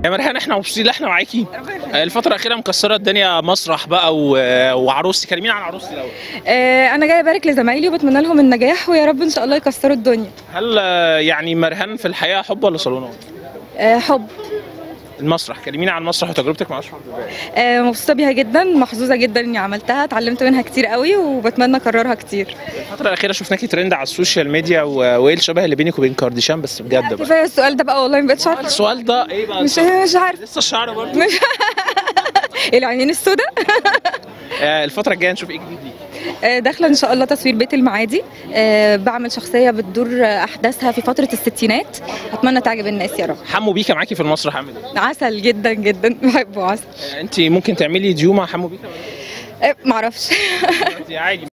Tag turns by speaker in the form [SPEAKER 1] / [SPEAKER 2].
[SPEAKER 1] يا مرهان احنا مبسوطين ان احنا معاكي الفترة الأخيرة مكسرة الدنيا مسرح بقى و... وعروستي كلمينا عن عروستي الأول
[SPEAKER 2] آه، انا جايه ابارك لزمايلي وبتمنى لهم النجاح ويا رب ان شاء الله يكسروا الدنيا
[SPEAKER 1] هل آه، يعني مرهان في الحياة حب ولا صالونات؟
[SPEAKER 2] آه، حب
[SPEAKER 1] المسرح كلمينا عن المسرح وتجربتك مع اشرف دبي
[SPEAKER 2] آه، مبسوطه بيها جدا محظوظه جدا اني عملتها اتعلمت منها كتير قوي وبتمنى اكررها كتير
[SPEAKER 1] الفترة الأخيرة شفناكي ترند على السوشيال ميديا و... وإيه الشبه اللي بينك وبين كارديشان بس بجد بقى
[SPEAKER 2] كفايه السؤال ده بقى والله ما بقتش عارفه
[SPEAKER 1] السؤال ده إيه بقى؟
[SPEAKER 2] مش مش عارفه
[SPEAKER 1] لسه الشعر برضه
[SPEAKER 2] مش العينين السوداء
[SPEAKER 1] آه، الفترة الجاية نشوف إيه جديد ليك
[SPEAKER 2] آه، داخله ان شاء الله تصوير بيت المعادي آه، بعمل شخصيه بتدور احداثها في فتره الستينات اتمنى تعجب الناس يا رب
[SPEAKER 1] حمو بيكا معاكي في المسرح عامل إيه؟
[SPEAKER 2] عسل جدا جدا بحبه عسل
[SPEAKER 1] آه، أنت ممكن تعملي ديو مع حمو بيكا
[SPEAKER 2] آه، معرفش
[SPEAKER 1] ولا عادي